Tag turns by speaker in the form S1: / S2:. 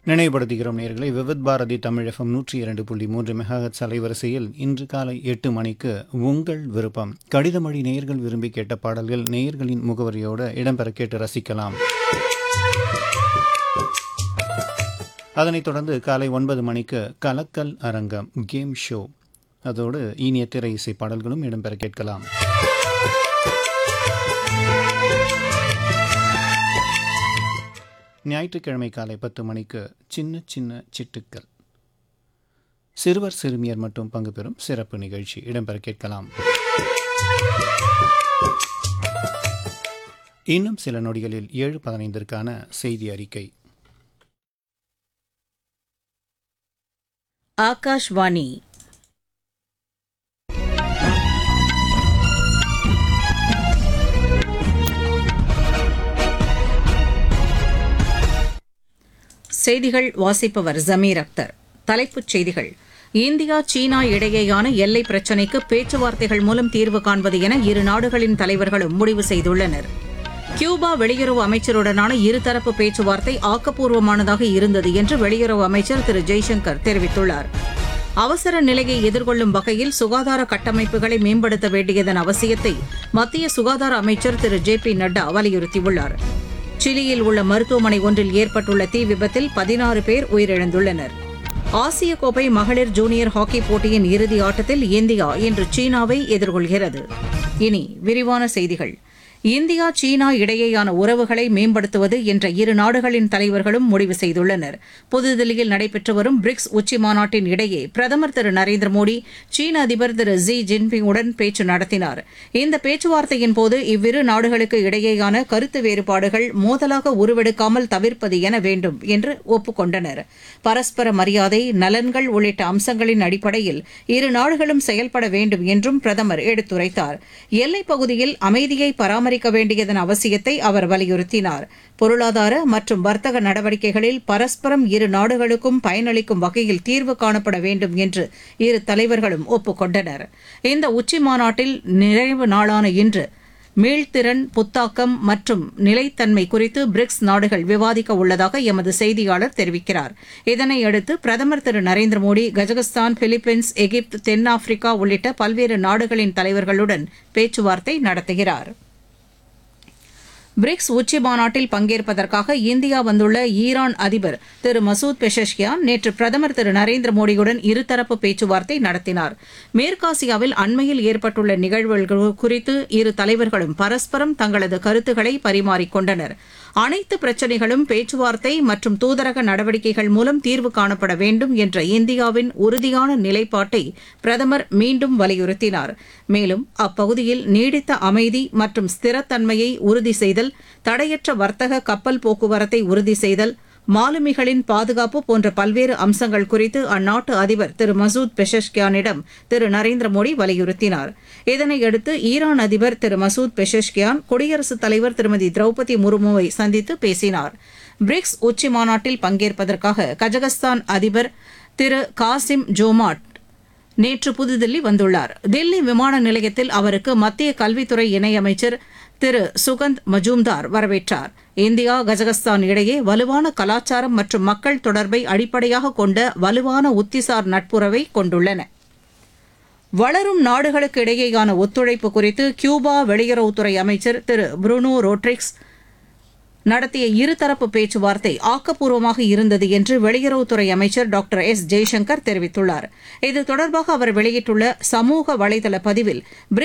S1: நினைவுபடுத்துகிறோம் நேர்களை விவித் பாரதி தமிழ் எஃப்எம் நூற்றி இரண்டு புள்ளி மூன்று மெகாஹத் அலைவரிசையில் இன்று காலை எட்டு மணிக்கு உங்கள் விருப்பம் கடிதமொழி நேயர்கள் விரும்பி கேட்ட பாடல்கள் நேயர்களின் முகவரியோடு இடம்பெற கேட்டு ரசிக்கலாம் அதனைத் தொடர்ந்து காலை ஒன்பது மணிக்கு கலக்கல் அரங்கம் கேம் ஷோ அதோடு இனிய திரை இசை பாடல்களும் இடம்பெற கேட்கலாம் ஞாயிற்றுக்கிழமை காலை பத்து மணிக்கு சின்ன சின்ன சிட்டுக்கள் சிறுவர் சிறுமியர் மட்டும் பங்கு பெறும் சிறப்பு நிகழ்ச்சி இடம்பெற கேட்கலாம் இன்னும் சில நொடிகளில் ஏழு பதினைந்திற்கான செய்தி அறிக்கை
S2: ஆகாஷ்வாணி செய்திகள் வாசிப்பவர் ஜமீர் அக்தர் தலைப்புச் செய்திகள் இந்தியா சீனா இடையேயான எல்லை பிரச்சினைக்கு பேச்சுவார்த்தைகள் மூலம் தீர்வு காண்பது என இரு நாடுகளின் தலைவர்களும் முடிவு செய்துள்ளனர் கியூபா வெளியுறவு அமைச்சருடனான இருதரப்பு பேச்சுவார்த்தை ஆக்கப்பூர்வமானதாக இருந்தது என்று வெளியுறவு அமைச்சர் திரு ஜெய்சங்கர் தெரிவித்துள்ளார் அவசர நிலையை எதிர்கொள்ளும் வகையில் சுகாதார கட்டமைப்புகளை மேம்படுத்த வேண்டியதன் அவசியத்தை மத்திய சுகாதார அமைச்சர் திரு ஜே பி நட்டா வலியுறுத்தியுள்ளார் சிலியில் உள்ள மருத்துவமனை ஒன்றில் ஏற்பட்டுள்ள தீ விபத்தில் பதினாறு பேர் உயிரிழந்துள்ளனர் ஆசிய கோப்பை மகளிர் ஜூனியர் ஹாக்கி போட்டியின் இறுதி ஆட்டத்தில் இந்தியா இன்று சீனாவை எதிர்கொள்கிறது இனி விரிவான செய்திகள் இந்தியா சீனா இடையேயான உறவுகளை மேம்படுத்துவது என்ற இரு நாடுகளின் தலைவர்களும் முடிவு செய்துள்ளனர் புதுதில்லியில் நடைபெற்று வரும் பிரிக்ஸ் உச்சி மாநாட்டின் இடையே பிரதமர் திரு நரேந்திர மோடி சீன அதிபர் திரு ஜி ஜின்பிங்குடன் பேச்சு நடத்தினார் இந்த பேச்சுவார்த்தையின் போது இவ்விரு நாடுகளுக்கு இடையேயான கருத்து வேறுபாடுகள் மோதலாக உருவெடுக்காமல் தவிர்ப்பது என வேண்டும் என்று ஒப்புக்கொண்டனர் பரஸ்பர மரியாதை நலன்கள் உள்ளிட்ட அம்சங்களின் அடிப்படையில் இரு நாடுகளும் செயல்பட வேண்டும் என்றும் பிரதமர் எடுத்துரைத்தார் எல்லைப் பகுதியில் அமைதியை பராமரிக்க வேண்டியதன் அவசியத்தை அவர் வலியுறுத்தினார் பொருளாதார மற்றும் வர்த்தக நடவடிக்கைகளில் பரஸ்பரம் இரு நாடுகளுக்கும் பயனளிக்கும் வகையில் தீர்வு காணப்பட வேண்டும் என்று இரு தலைவர்களும் ஒப்புக்கொண்டனர் இந்த உச்சி மாநாட்டில் நிறைவு நாளான இன்று மீள்திறன் புத்தாக்கம் மற்றும் நிலைத்தன்மை குறித்து பிரிக்ஸ் நாடுகள் விவாதிக்க உள்ளதாக எமது செய்தியாளர் தெரிவிக்கிறார் இதனையடுத்து பிரதமர் Thiru Narendra Modi Kazakhstan Philippines Egypt தென்னாப்பிரிக்கா உள்ளிட்ட பல்வேறு நாடுகளின் தலைவர்களுடன் பேச்சுவார்த்தை நடத்துகிறார் பிரிக்ஸ் உச்சி மாநாட்டில் பங்கேற்பதற்காக இந்தியா வந்துள்ள ஈரான் அதிபர் திரு மசூத் பெஷஷ்கியான் நேற்று பிரதமர் திரு நரேந்திர மோடியுடன் இருதரப்பு பேச்சுவார்த்தை நடத்தினார் மேற்காசியாவில் அண்மையில் ஏற்பட்டுள்ள நிகழ்வுகள் குறித்து இரு தலைவர்களும் பரஸ்பரம் தங்களது கருத்துக்களை பரிமாறிக்கொண்டனர் அனைத்து பிரச்சினைகளும் பேச்சுவார்த்தை மற்றும் தூதரக நடவடிக்கைகள் மூலம் தீர்வு காணப்பட வேண்டும் என்ற இந்தியாவின் உறுதியான நிலைப்பாட்டை பிரதமர் மீண்டும் வலியுறுத்தினார் மேலும் அப்பகுதியில் நீடித்த அமைதி மற்றும் ஸ்திரத்தன்மையை உறுதி செய்தல் தடையற்ற வர்த்தக கப்பல் போக்குவரத்தை உறுதி செய்தல் மாலுமிகளின் பாதுகாப்பு போன்ற பல்வேறு அம்சங்கள் குறித்து அந்நாட்டு அதிபர் திரு மசூத் பெஷஷ்கியானிடம் திரு நரேந்திர மோடி வலியுறுத்தினார் இதனையடுத்து ஈரான் அதிபர் திரு மசூத் பெஷஷ்கியான் குடியரசுத் தலைவர் திருமதி திரௌபதி முர்முவை சந்தித்து பேசினார் பிரிக்ஸ் உச்சி மாநாட்டில் பங்கேற்பதற்காக கஜகஸ்தான் அதிபர் திரு காசிம் ஜோமாட் நேற்று புதுதில்லி வந்துள்ளார் தில்லி விமான நிலையத்தில் அவருக்கு மத்திய கல்வித்துறை இணையமைச்சர் திரு சுகந்த் மஜூம்தார் வரவேற்றார் இந்தியா கஜகஸ்தான் இடையே வலுவான கலாச்சாரம் மற்றும் மக்கள் தொடர்பை அடிப்படையாக கொண்ட வலுவான உத்திசார் நட்புறவை கொண்டுள்ளன வளரும் நாடுகளுக்கு இடையேயான ஒத்துழைப்பு குறித்து கியூபா வெளியுறவுத்துறை அமைச்சர் திரு புருனோ ரோட்ரிக்ஸ் நடத்திய இருதரப்பு பேச்சுவார்த்தை ஆக்கப்பூர்வமாக இருந்தது என்று வெளியுறவுத்துறை அமைச்சர் டாக்டர் எஸ் ஜெய்சங்கர் தெரிவித்துள்ளார் இது தொடர்பாக அவர் வெளியிட்டுள்ள சமூக வலைதள பதிவில்